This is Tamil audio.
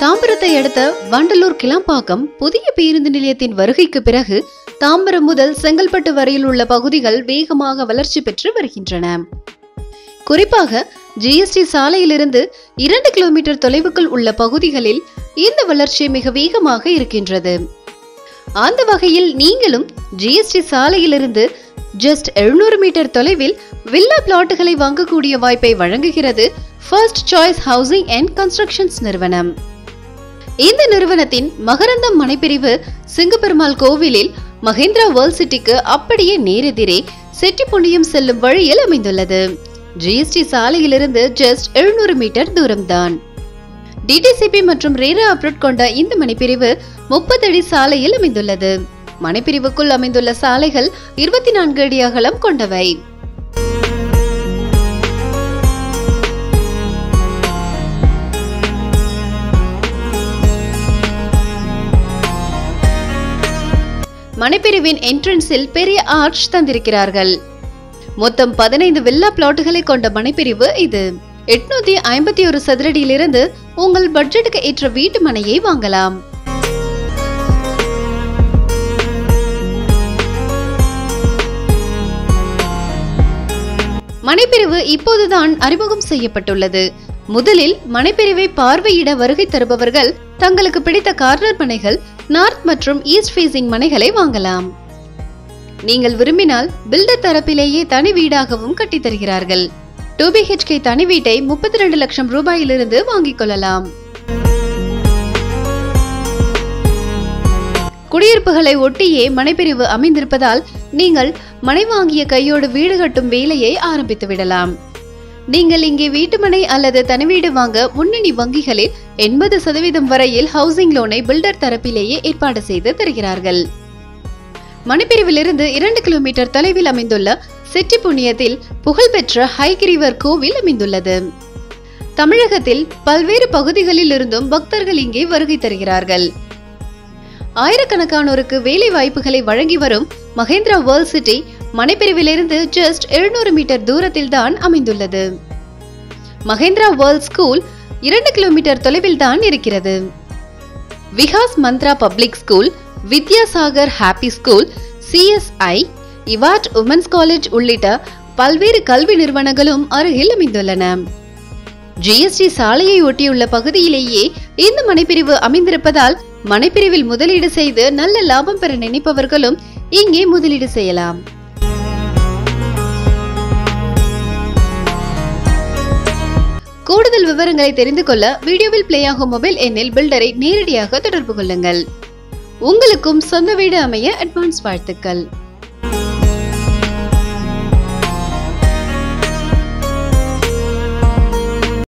தாம்பரத்தை அடுத்த வண்டலூர் கிளாம்பாக்கம் புதிய பேருந்து நிலையத்தின் வருகைக்கு பிறகு தாம்பரம் முதல் செங்கல்பட்டு வரையில் உள்ள பகுதிகள் வேகமாக வளர்ச்சி பெற்று வருகின்றன குறிப்பாக ஜிஎஸ்டி சாலையிலிருந்து இரண்டு கிலோமீட்டர் தொலைவுக்குள் உள்ள பகுதிகளில் இந்த வளர்ச்சி மிக வேகமாக இருக்கின்றது அந்த வகையில் நீங்களும் ஜிஎஸ்டி சாலையிலிருந்து ஜஸ்ட் 700 மீட்டர் தொலைவில் வில்லா பிளாட்டுகளை வாங்கக்கூடிய வாய்ப்பை வழங்குகிறது first choice housing and constructions நிறுவனம் இந்த நிறுவனத்தின் மகரந்தம் மனைப்பிரிவு சிங்கப்பெருமாள் கோவிலில் மகேந்திரா வேர்ல்ட் சிட்டிக்கு அப்படியே நேரெதிரே செட்டிப்புண்ணியம் செல்லும் வழியில் அமைந்துள்ளது ஜிஎஸ்டி சாலையிலிருந்து ஜஸ்ட் 700 மீட்டர் தூரம்தான் டிடிசிபி மற்றும் ரேரா அப்ரோட் கொண்ட இந்த மனைப்பிரிவு முப்பது அடி சாலையில் அமைந்துள்ளது மனைப்பிரிவுக்குள் அமைந்துள்ள சாலைகள் இருபத்தி நான்கு அடி அகலம் கொண்டவை மனைப்பிரிவின் என்ட்ரன்ஸில் பெரிய ஆர்ச் தந்திருக்கிறார்கள் மொத்தம் பதினைந்து வில்லா பிளாட்டுகளை கொண்ட மனைப்பிரிவு இது எட்நூத்தி ஐம்பத்தி ஒரு சதுரடியிலிருந்து உங்கள் பட்ஜெட்டுக்கு ஏற்ற வீட்டு மனையை வாங்கலாம் மனைப்பிரிவு இப்போதுதான் அறிமுகம் செய்யப்பட்டுள்ளது முதலில் மனைப்பிரிவை பார்வையிட வருகை தருபவர்கள் தங்களுக்கு பிடித்த கார்னர் மனைகள் நார்த் மற்றும் ஈஸ்ட் ஃபேசிங் மனைகளை வாங்கலாம் நீங்கள் விரும்பினால் பில்டர் தரப்பிலேயே தனி வீடாகவும் கட்டித் தருகிறார்கள் டூ பிஹெச்கே தனி வீட்டை முப்பத்தி ரெண்டு லட்சம் ரூபாயிலிருந்து வாங்கிக் கொள்ளலாம் குடியிருப்புகளை ஒட்டியே மனைப்பிரிவு அமைந்திருப்பதால் நீங்கள் மனை வாங்கிய கையோடு வீடு கட்டும் வேலையை ஆரம்பித்து விடலாம் நீங்கள் இங்கே வீட்டுமனை அல்லது தனி வீடு வாங்க முன்னணி வங்கிகளில் எண்பது சதவீதம் வரையில் ஹவுசிங் லோனை பில்டர் தரப்பிலேயே ஏற்பாடு செய்து தருகிறார்கள் மணிப்பிரிவிலிருந்து இரண்டு கிலோமீட்டர் தொலைவில் அமைந்துள்ள செட்டி புண்ணியத்தில் புகழ்பெற்ற ஹைகிரிவர் கோவில் அமைந்துள்ளது தமிழகத்தில் பல்வேறு பகுதிகளில் இருந்தும் பக்தர்கள் இங்கே வருகை தருகிறார்கள் ஆயிரக்கணக்கானோருக்கு வேலை வாய்ப்புகளை வழங்கி வரும் மகேந்திரா வேர்ல்ட் சிட்டி மனைப்பிரிவிலிருந்து ஜஸ்ட் 700 மீட்டர் தூரத்தில் தான் அமைந்துள்ளது மகேந்திரா வேர்ல்ட் ஸ்கூல் இரண்டு கிலோமீட்டர் தொலைவில் தான் இருக்கிறது Vikas Mantra public school Vidyasagar happy school CSI Ewart women's college உள்ளிட்ட பல்வேறு கல்வி நிறுவனங்களும் அருகில் அமைந்துள்ளன ஜிஎஸ்டி சாலையை ஒட்டியுள்ள பகுதியிலேயே இந்த மனைப்பிரிவு அமைந்திருப்பதால் மனைப்பிரிவில் முதலீடு செய்து நல்ல லாபம் பெற நினைப்பவர்களும் இங்கே முதலீடு செய்யலாம் கூடுதல் விவரங்களை தெரிந்து கொள்ள வீடியோவில் பிளே ஆகும் மொபைல் எண்ணில் பில்டரை நேரடியாக தொடர்பு கொள்ளுங்கள் உங்களுக்கும் சொந்த வீடு அமைய அட்வான்ஸ் வாழ்த்துக்கள்